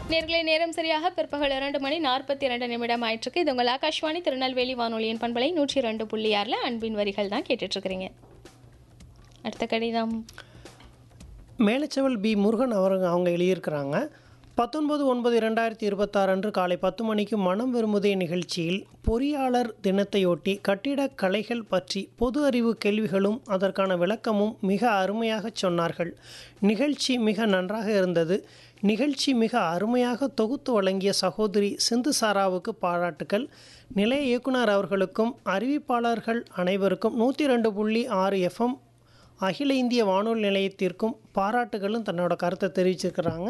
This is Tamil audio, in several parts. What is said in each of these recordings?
நேர்களை நேரம் சரியாக பிற்பகல் இரண்டு மணி நாற்பத்தி இரண்டு நிமிடம் ஆயிட்டிருக்கு இது உங்கள் ஆகாஷ்வாணி திருநெல்வேலி வானொலியின் பண்பலை நூற்றி ரெண்டு புள்ளி ஆறில் அன்பின் வரிகள் தான் கேட்டுட்டு இருக்கிறீங்க அடுத்த கடிதம் மேலச்செவல் பி முருகன் அவருங்க அவங்க எழுதியிருக்கிறாங்க பத்தொன்பது ஒன்பது இரண்டாயிரத்தி இருபத்தாறு அன்று காலை பத்து மணிக்கு மனம் விரும்புதே நிகழ்ச்சியில் பொறியாளர் தினத்தையொட்டி கட்டிடக் கலைகள் பற்றி பொது அறிவு கேள்விகளும் அதற்கான விளக்கமும் மிக அருமையாக சொன்னார்கள் நிகழ்ச்சி மிக நன்றாக இருந்தது நிகழ்ச்சி மிக அருமையாக தொகுத்து வழங்கிய சகோதரி சிந்து சாராவுக்கு பாராட்டுக்கள் நிலைய இயக்குனர் அவர்களுக்கும் அறிவிப்பாளர்கள் அனைவருக்கும் நூற்றி ரெண்டு புள்ளி ஆறு எஃப்எம் அகில இந்திய வானொலி நிலையத்திற்கும் பாராட்டுகளும் தன்னோட கருத்தை தெரிவிச்சிருக்கிறாங்க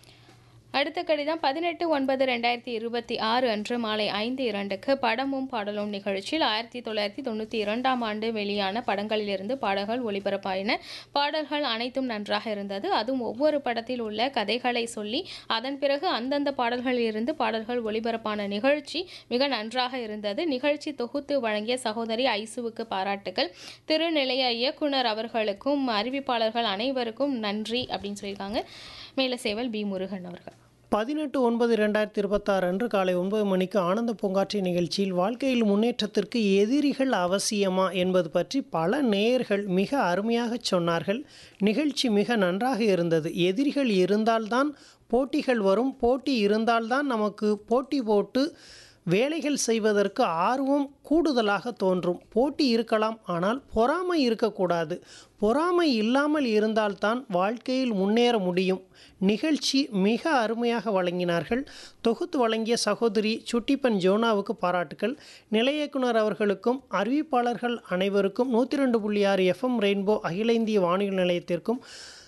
அடுத்த கடிதம் பதினெட்டு ஒன்பது ரெண்டாயிரத்தி இருபத்தி ஆறு அன்று மாலை ஐந்து இரண்டுக்கு படமும் பாடலும் நிகழ்ச்சியில் ஆயிரத்தி தொள்ளாயிரத்தி தொண்ணூற்றி இரண்டாம் ஆண்டு வெளியான படங்களிலிருந்து பாடல்கள் ஒளிபரப்பாயின பாடல்கள் அனைத்தும் நன்றாக இருந்தது அதுவும் ஒவ்வொரு படத்தில் உள்ள கதைகளை சொல்லி அதன் பிறகு அந்தந்த பாடல்களிலிருந்து பாடல்கள் ஒளிபரப்பான நிகழ்ச்சி மிக நன்றாக இருந்தது நிகழ்ச்சி தொகுத்து வழங்கிய சகோதரி ஐசுவுக்கு பாராட்டுகள் திருநிலைய இயக்குனர் அவர்களுக்கும் அறிவிப்பாளர்கள் அனைவருக்கும் நன்றி அப்படின்னு சொல்லியிருக்காங்க மேலசேவல் பி முருகன் அவர்கள் பதினெட்டு ஒன்பது ரெண்டாயிரத்தி இருபத்தாறு அன்று காலை ஒன்பது மணிக்கு ஆனந்த பூங்காற்றி நிகழ்ச்சியில் வாழ்க்கையில் முன்னேற்றத்திற்கு எதிரிகள் அவசியமா என்பது பற்றி பல நேயர்கள் மிக அருமையாக சொன்னார்கள் நிகழ்ச்சி மிக நன்றாக இருந்தது எதிரிகள் இருந்தால்தான் போட்டிகள் வரும் போட்டி இருந்தால்தான் நமக்கு போட்டி போட்டு வேலைகள் செய்வதற்கு ஆர்வம் கூடுதலாக தோன்றும் போட்டி இருக்கலாம் ஆனால் பொறாமை இருக்கக்கூடாது பொறாமை இல்லாமல் இருந்தால்தான் வாழ்க்கையில் முன்னேற முடியும் நிகழ்ச்சி மிக அருமையாக வழங்கினார்கள் தொகுத்து வழங்கிய சகோதரி சுட்டிப்பன் ஜோனாவுக்கு பாராட்டுக்கள் நிலைய இயக்குனர் அவர்களுக்கும் அறிவிப்பாளர்கள் அனைவருக்கும் நூற்றி ரெண்டு புள்ளி ஆறு எஃப்எம் ரெயின்போ அகில இந்திய வானொலி நிலையத்திற்கும்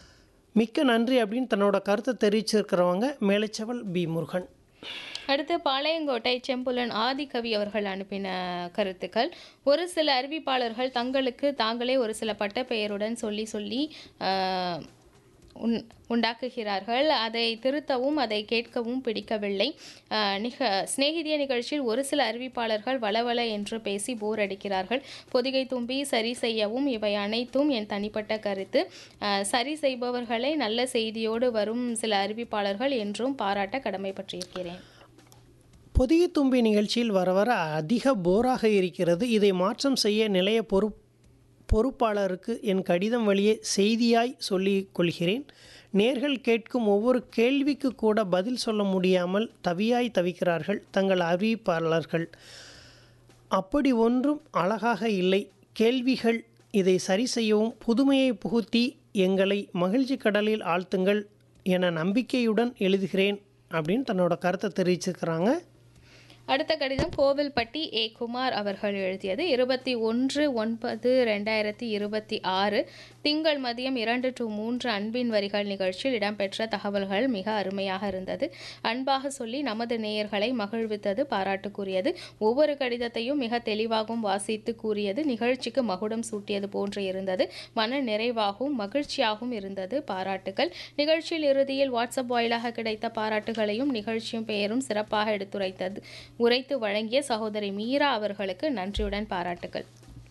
மிக்க நன்றி அப்படின்னு தன்னோட கருத்தை தெரிவிச்சிருக்கிறவங்க மேலச்சவல் பி முருகன் அடுத்து பாளையங்கோட்டை செம்புலன் ஆதிகவி அவர்கள் அனுப்பின கருத்துக்கள் ஒரு சில அறிவிப்பாளர்கள் தங்களுக்கு தாங்களே ஒரு சில பட்டப்பெயருடன் சொல்லி சொல்லி ஆஹ், உண் உண்டாக்குகிறார்கள் அதை திருத்தவும் அதை கேட்கவும் பிடிக்கவில்லை ஆஹ், நிக சிநேகிதிய நிகழ்ச்சியில் ஒரு சில அறிவிப்பாளர்கள் வளவள என்று பேசி போர் அடிக்கிறார்கள் பொதிகை தும்பி சரி செய்யவும் இவை அனைத்தும் என் தனிப்பட்ட கருத்து ஆஹ், சரி செய்பவர்களை நல்ல செய்தியோடு வரும் சில அறிவிப்பாளர்கள் என்றும் பாராட்ட கடமைப்பட்டிருக்கிறேன் பொதிகை தும்பி நிகழ்ச்சியில் வர வர அதிக போராக இருக்கிறது இதை மாற்றம் செய்ய நிலைய பொறுப் பொறுப்பாளருக்கு என் கடிதம் வழியே செய்தியாய் சொல்லிக் கொள்கிறேன் நேர்கள் கேட்கும் ஒவ்வொரு கேள்விக்கு கூட பதில் சொல்ல முடியாமல் தவியாய் தவிக்கிறார்கள் தங்கள் அறிவிப்பாளர்கள் அப்படி ஒன்றும் அழகாக இல்லை கேள்விகள் இதை சரி செய்யவும் புதுமையை புகுத்தி எங்களை மகிழ்ச்சி கடலில் ஆழ்த்துங்கள் என நம்பிக்கையுடன் எழுதுகிறேன் அப்படின்னு தன்னோட கருத்தை தெரிவிச்சிருக்கிறாங்க அடுத்த கடிதம் கோவில்பட்டி ஏ குமார் அவர்கள் எழுதியது இருபத்தி ஒன்று ஒன்பது ரெண்டாயிரத்தி இருபத்தி ஆறு திங்கள் மதியம் இரண்டு டு மூன்று அன்பின் வரிகள் நிகழ்ச்சியில் இடம்பெற்ற தகவல்கள் மிக அருமையாக இருந்தது அன்பாக சொல்லி நமது நேயர்களை மகிழ்வித்தது பாராட்டுக்குரியது ஒவ்வொரு கடிதத்தையும் மிக தெளிவாகவும் வாசித்து கூறியது நிகழ்ச்சிக்கு மகுடம் சூட்டியது போன்று இருந்தது மன நிறைவாகவும் மகிழ்ச்சியாகவும் இருந்தது பாராட்டுகள் நிகழ்ச்சியில் இறுதியில் வாட்ஸ்அப் வாயிலாக கிடைத்த பாராட்டுகளையும் நிகழ்ச்சியும் பெயரும் சிறப்பாக எடுத்துரைத்தது உரைத்து வழங்கிய சகோதரி மீரா அவர்களுக்கு நன்றியுடன் பாராட்டுகள்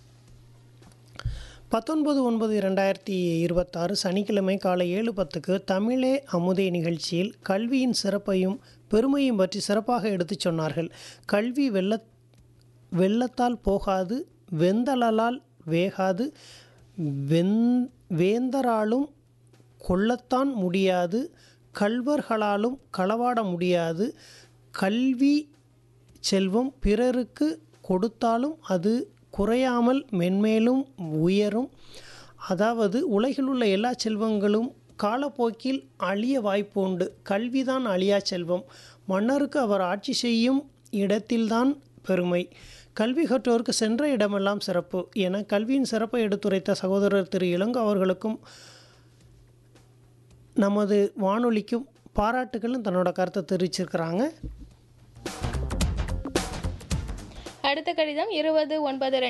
பத்தொன்பது ஒன்பது ரெண்டாயிரத்தி இருபத்தாறு சனிக்கிழமை காலை ஏழு பத்துக்கு தமிழே அமுதே நிகழ்ச்சியில் கல்வியின் சிறப்பையும் பெருமையும் பற்றி சிறப்பாக எடுத்துச் சொன்னார்கள் கல்வி வெள்ள வெள்ளத்தால் போகாது வெந்தளலால் வேகாது வெந் வேந்தராலும் கொள்ளத்தான் முடியாது கல்வர்களாலும் களவாட முடியாது கல்வி செல்வம் பிறருக்கு கொடுத்தாலும் அது குறையாமல் மென்மேலும் உயரும் அதாவது உலகில் உள்ள எல்லா செல்வங்களும் காலப்போக்கில் அழிய வாய்ப்பு உண்டு கல்விதான் அழியா செல்வம் மன்னருக்கு அவர் ஆட்சி செய்யும் இடத்தில்தான் பெருமை கல்வி கற்றோருக்கு சென்ற இடமெல்லாம் சிறப்பு என கல்வியின் சிறப்பை எடுத்துரைத்த சகோதரர் திரு இளங்கோ அவர்களுக்கும் நமது வானொலிக்கும் பாராட்டுகளும் தன்னோட கருத்தை தெரிவிச்சிருக்கிறாங்க அடுத்த கடிதம் இருபது ஒன்பது